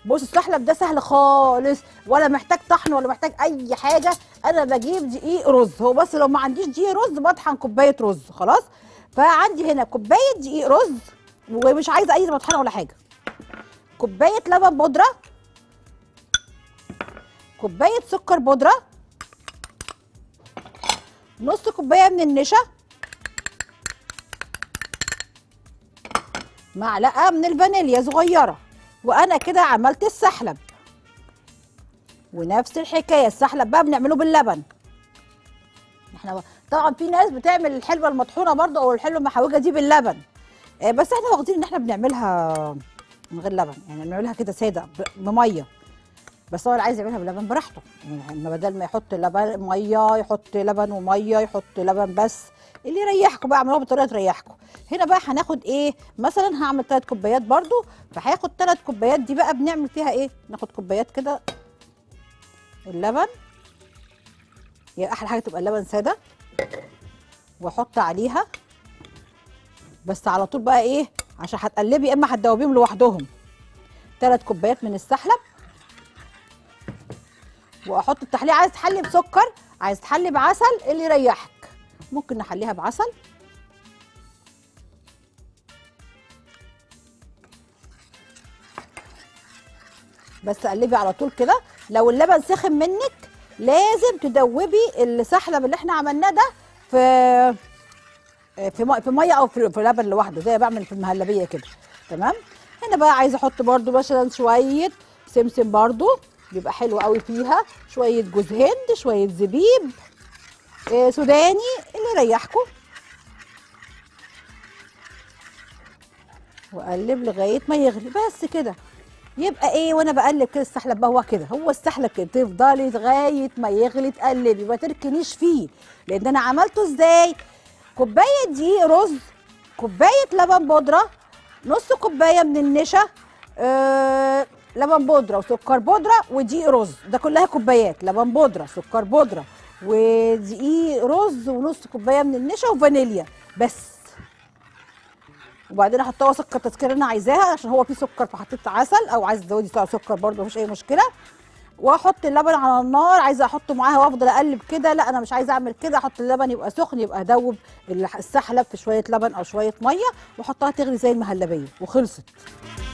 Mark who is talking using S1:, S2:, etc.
S1: بص السحلب ده سهل خالص ولا محتاج طحن ولا محتاج اي حاجه انا بجيب دقيق رز هو بس لو ما عنديش دقيق رز بطحن كوبايه رز خلاص فعندي هنا كوبايه دقيق رز ومش عايزه اي مطحنه ولا حاجه كوبايه لبن بودره كوبايه سكر بودره نص كوبايه من النشا معلقه من الفانيليا صغيره وانا كده عملت السحلب ونفس الحكايه السحلب بقى بنعمله باللبن احنا طبعا في ناس بتعمل الحلوه المطحونه برضه او الحلوه المحوجه دي باللبن آه، بس احنا واخدين ان احنا بنعملها من غير لبن يعني بنعملها كده ساده ب- بميه بس هو اللي عايز يعملها بلبن براحته يعني ما بدل ما يحط لبن ميه يحط لبن وميه يحط لبن بس اللي يريحكم بقى اعملوها بطريقه تريحكم هنا بقى هناخد ايه مثلا هعمل ثلاث كوبايات برضو فهاخد ثلاث كوبايات دي بقى بنعمل فيها ايه ناخد كوبايات كده اللبن هي احلى حاجه تبقى اللبن ساده واحط عليها بس على طول بقى ايه عشان هتقلبي يا اما هتدوبيهم لوحدهم ثلاث كوبايات من السحلب واحط التحليه عايز تحلي بسكر عايز تحلي بعسل اللي يريحك ممكن نحليها بعسل بس قلبي على طول كده لو اللبن سخن منك لازم تدوبي السحلب اللي احنا عملناه ده في في ميه في ميه او في في لبن لوحده زي ما بعمل في المهلبيه كده تمام هنا بقى عايزه احط برده مثلا شويه سمسم برده بيبقى حلو قوي فيها شويه جوز هند شويه زبيب آه، سوداني اللي يريحكم واقلب لغايه ما يغلي بس كده يبقى ايه وانا بقلب كده السحلب بقى هو كده هو السحلب كده تفضلي لغايه ما يغلي تقلبي ما تركنيش فيه لان انا عملته ازاي كوبايه دقيق رز كوبايه لبن بودره نص كوبايه من النشا آه لبن بودره وسكر بودره ودقيق رز ده كلها كوبايات لبن بودره سكر بودره ودقيق رز ونص كوبايه من النشا وفانيليا بس وبعدين احطها سكر تذكره اللي انا عايزاها عشان هو فيه سكر فحطيت عسل او عايز تزودي سكر برده مفيش اي مشكله واحط اللبن على النار عايزه احطه معاها وافضل اقلب كده لا انا مش عايزه اعمل كده احط اللبن يبقى سخن يبقى ادوب السحلب في شويه لبن او شويه ميه واحطها تغلي زي المهلبيه وخلصت